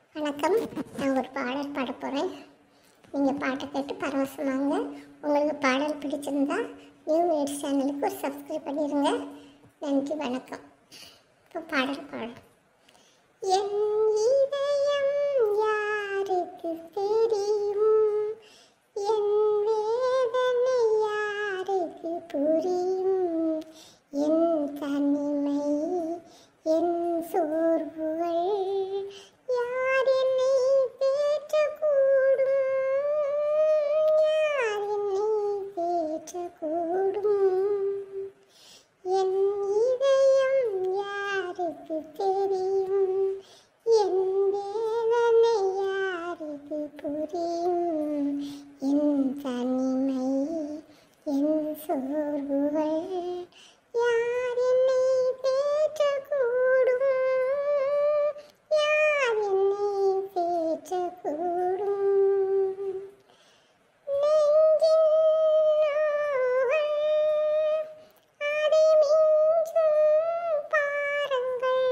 வணக்கம் நான் ஒரு பாடல் பாட போகிறேன் நீங்கள் பாட்டை கேட்டு பரவசமாங்க உங்களுக்கு பாடல் பிடிச்சிருந்தா நியூ எய்ட் சேனலுக்கு ஒரு சப்ஸ்கிரைப் பண்ணிடுங்க நன்றி வணக்கம் இப்போ பாடல் பாடு என் இதயம் யாருக்கு தெரியும் என் வேதனை யாருக்கு புரியும் என் தனிமை என் சோர்வுகள் யார் என்னை தேற்றக்கூடும் யார் என்னை தேற்றக்கூடும் என் இதயம் யாருக்கு தெரியும் என் வேதனை யாருக்கு புரியும் என் தனிமை என் சோர்வுகள் யார் என்னை தேற்றக்கூடும் யார் என்னை தேற்றக்கூடும் நெஞ்சின் நோகள் அதை மிஞ்சும் பாருங்கள்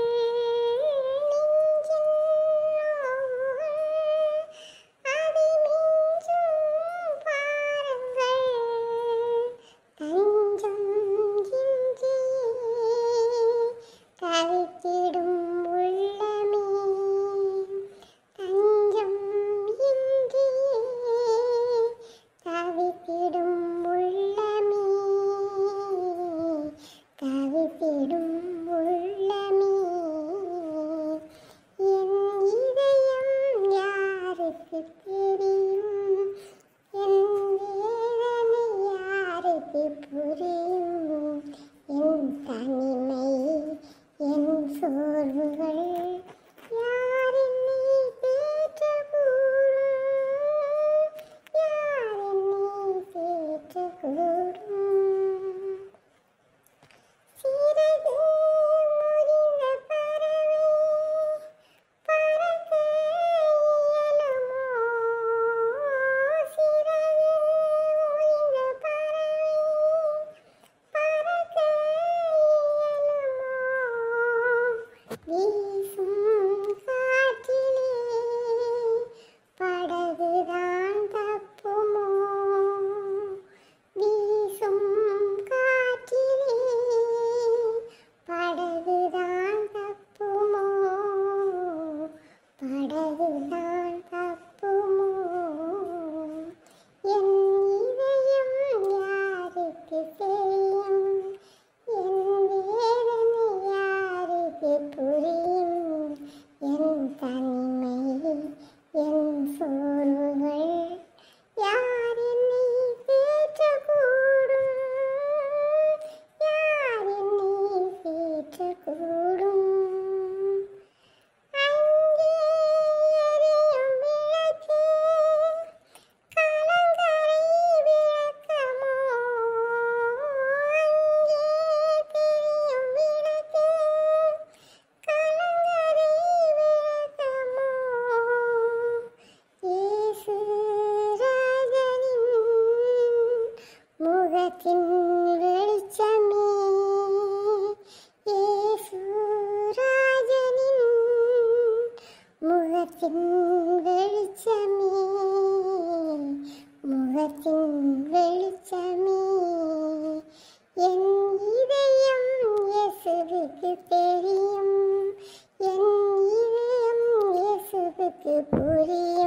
நெஞ்சின் நோகள் அதை மிஞ்சும் பாருங்கள் தஞ்சம் இன்றி தவித்திடும் உள்ளமே தஞ்சம் இன்றி தவித்திடும் உள்ளமே தவித்திடும் உள்ளமே என் இதயம் யாருக்கு தெரியும் என் வேதனை யாருக்கு புரியும் என் தனிமை என் சோர்வுகள் யார் என்னை தேற்றக்கூடும் யார் என்னை தேற்றக்கூடும் சிறகு முறிந்த பறவை பறக்க இயலுமோ? சிறகு முறிந்த பறவை பறக்க இயலுமோ? வீசும் காற்றிலே படகுதான் தப்புமோ வீசும் காற்றிலே படகுதான் தப்புமோ படகுதான் தப்புமோ என் இதயம் யாருக்கு தெரியும் என் வேதனை யாருக்கு புரியும் என் தனிமை என் சோர்வுகள் யார் என்னை தேற்றக்கூடும் யார் என்னை தேற்றக்கூடும் அங்கே எரியும் விளக்கு கலங்கரை விளக்கமோ அங்கே தெரியும் விளக்கு கலங்கரை விளக்கமோ இயேசு ராஜனின் முகத்தின் வெளிச்சமே இயேசு ராஜனின் முகத்தின் வெளிச்சமே முகத்தின் வெளிச்சமே என் இதயம் இயேசுவுக்கு தெரியும் என் இதயம் இயேசுவுக்கு புரியும்